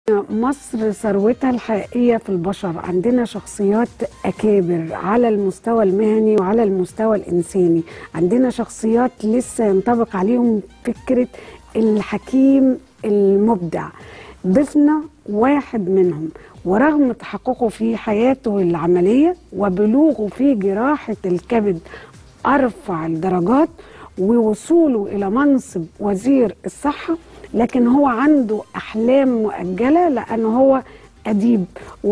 مصر ثروتها الحقيقية في البشر عندنا شخصيات أكابر على المستوى المهني وعلى المستوى الإنساني عندنا شخصيات لسه ينطبق عليهم فكرة الحكيم المبدع ضفنا واحد منهم ورغم تحققه في حياته العملية وبلوغه في جراحة الكبد أرفع الدرجات ووصوله إلى منصب وزير الصحة لكن هو عنده أحلام مؤجلة لأنه هو أديب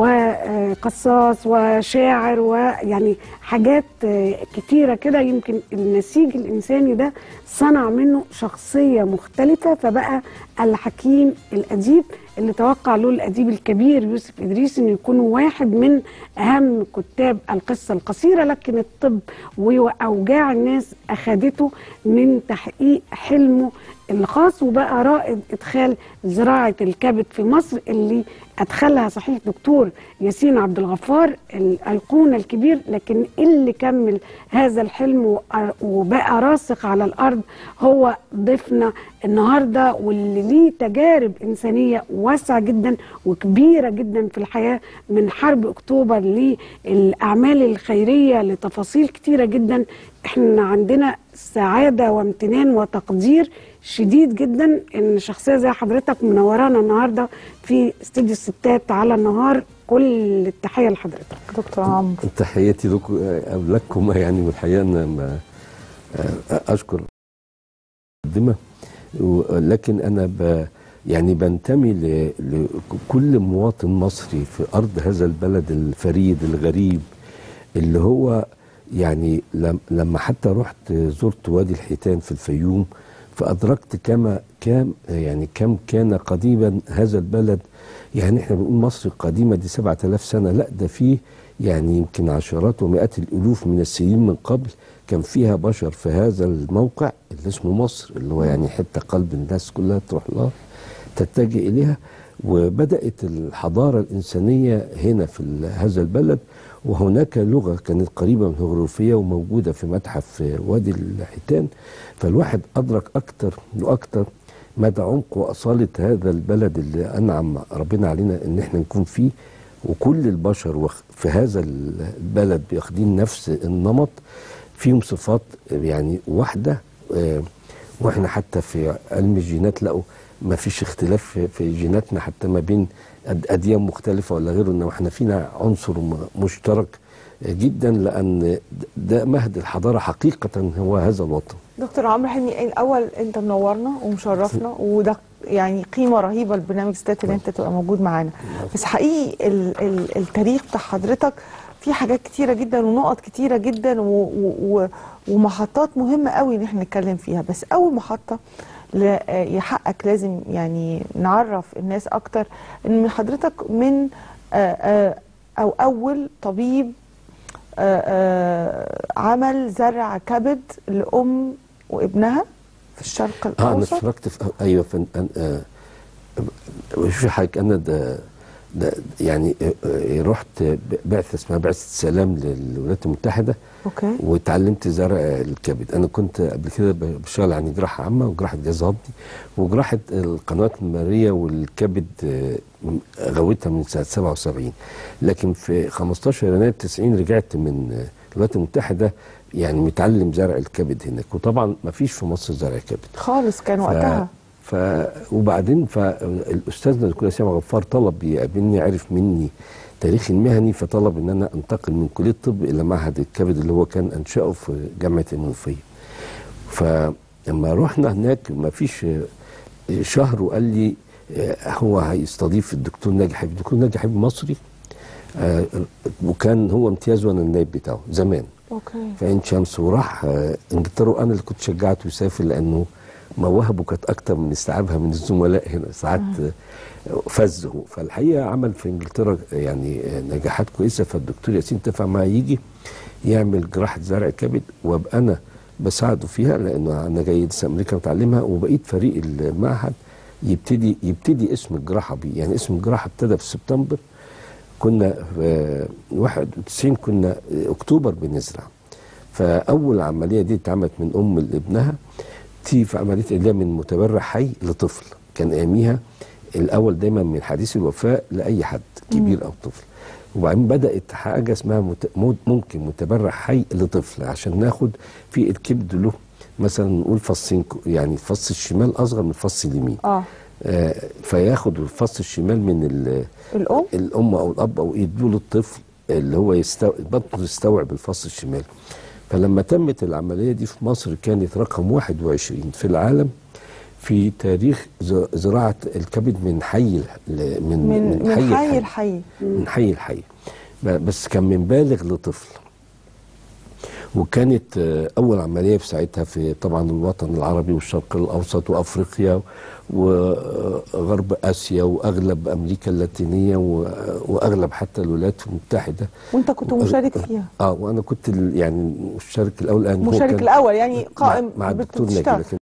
وقصاص وشاعر ويعني حاجات كتيرة كده يمكن النسيج الإنساني ده صنع منه شخصية مختلفة فبقى الحكيم الأديب اللي توقع له الأديب الكبير يوسف إدريس إنه يكون واحد من أهم كتاب القصة القصيرة لكن الطب وأوجاع الناس أخدته من تحقيق حلمه الخاص وبقى رائد إدخال زراعة الكبد في مصر اللي أدخلها صحيح دكتور ياسين عبد الغفار الأيقونة الكبير لكن اللي كمل هذا الحلم وبقى راسخ على الأرض هو ضيفنا النهاردة واللي ليه تجارب إنسانية واسعة جدا وكبيرة جدا في الحياة من حرب أكتوبر للأعمال الخيرية لتفاصيل كتيرة جدا احنا عندنا سعادة وامتنان وتقدير شديد جدا ان شخصيه زي حضرتك منورانا النهارده في استديو الستات على النهار كل التحيه لحضرتك دكتور عمرو تحياتي لكم لكم يعني والحقيقه انا ما اشكر المقدمه لكن انا ب يعني بنتمي لكل مواطن مصري في ارض هذا البلد الفريد الغريب اللي هو يعني لما حتى رحت زرت وادي الحيتان في الفيوم فادركت كما كام يعني كم كان قديما هذا البلد يعني احنا بنقول مصر القديمه دي 7000 سنه لا ده فيه يعني يمكن عشرات ومئات الالوف من السنين من قبل كان فيها بشر في هذا الموقع اللي اسمه مصر اللي هو يعني حته قلب الناس كلها تروح لها تتجه اليها وبدات الحضاره الانسانيه هنا في هذا البلد وهناك لغه كانت قريبه من الهيروغليفيه وموجوده في متحف وادي الحيتان فالواحد ادرك اكتر واكتر مدى عمق واصاله هذا البلد اللي انعم ربنا علينا ان احنا نكون فيه وكل البشر في هذا البلد بياخدين نفس النمط فيهم صفات يعني واحده واحنا حتى في علم الجينات لقوا ما فيش اختلاف في جيناتنا حتى ما بين اديان مختلفه ولا غيره انما احنا فينا عنصر مشترك جدا لان ده مهد الحضاره حقيقه هو هذا الوطن. دكتور عمرو حلمي الاول انت منورنا ومشرفنا وده يعني قيمه رهيبه لبرنامج ستات ان انت تبقى موجود معانا بس حقيقي ال ال التاريخ بتاع حضرتك في حاجات كتيره جدا ونقط كتيره جدا و و ومحطات مهمه قوي ان احنا نتكلم فيها بس اول محطه يحقق لازم يعني نعرف الناس اكتر ان حضرتك من او اول طبيب عمل زرع كبد لام وابنها في الشرق الاوسط اه انا اشتركت في ايوه في آه شوفي حضرتك انا ده ده يعني رحت بعثه اسمها بعثه سلام للولايات المتحده اوكي وتعلمت زرع الكبد انا كنت قبل كده بشتغل عن جراحه عامه وجراحه جهاز هضمي وجراحه القنوات المريه والكبد غويتها من سنه 77 لكن في 15 يناير 90 رجعت من الولايات المتحده يعني متعلم زرع الكبد هناك وطبعا ما فيش في مصر زرع كبد خالص كان وقتها ف وبعدين فالاستاذ الدكتور ياسين غفار طلب يقابلني عرف مني تاريخي المهني فطلب ان انا انتقل من كليه الطب الى معهد الكبد اللي هو كان انشاه في جامعه المنوفيه. فلما رحنا هناك ما فيش شهر وقال لي هو هيستضيف الدكتور ناجي حبيب، الدكتور ناجي حبيب مصري وكان هو امتياز وانا النائب بتاعه زمان. اوكي في عين شمس وراح انجلترا وانا اللي كنت شجعته يسافر لانه مواهبه كانت اكتر من استيعابها من الزملاء هنا ساعات فزه فالحقيقه عمل في انجلترا يعني نجاحات كويسه فالدكتور ياسين اتفق معاه يجي يعمل جراحه زرع كبد وابقى انا بساعده فيها لانه انا جاي لسه امريكا متعلمها وبقيت فريق المعهد يبتدي يبتدي اسم الجراحه بيه يعني اسم الجراحه ابتدى في سبتمبر كنا في 91 كنا اكتوبر بنزرع فاول عمليه دي اتعملت من ام لابنها تي في عمليه اجلاء من متبرع حي لطفل كان اياميها الاول دايما من حديث الوفاه لاي حد كبير او طفل وبعدين بدات حاجه اسمها مت... مو- ممكن متبرع حي لطفل عشان ناخد في الكبد له مثلا نقول فصين ك- يعني الفص الشمال اصغر من الفص اليمين اه آه فياخد الفص الشمال من ال- الام الام او الاب او يدوا للطفل اللي هو يستو... بطنه يستوعب الفص الشمال فلما تمت العمليه دي في مصر كانت رقم 21 في العالم في تاريخ ز- زراعه الكبد من حي ل- من من من حي حي لحي لحي من حي لحي ب- بس كان من بالغ لطفل وكانت آه، اول عمليه في ساعتها في طبعا الوطن العربي والشرق الاوسط وافريقيا وغرب اسيا واغلب امريكا اللاتينيه و- واغلب حتى الولايات المتحده وانت كنت مشارك فيها اه وانا كنت ال- يعني المشارك الاول لأن هو مشارك كان الاول يعني قائم مع, مع الدكتور ناجي بتشتغل. لكن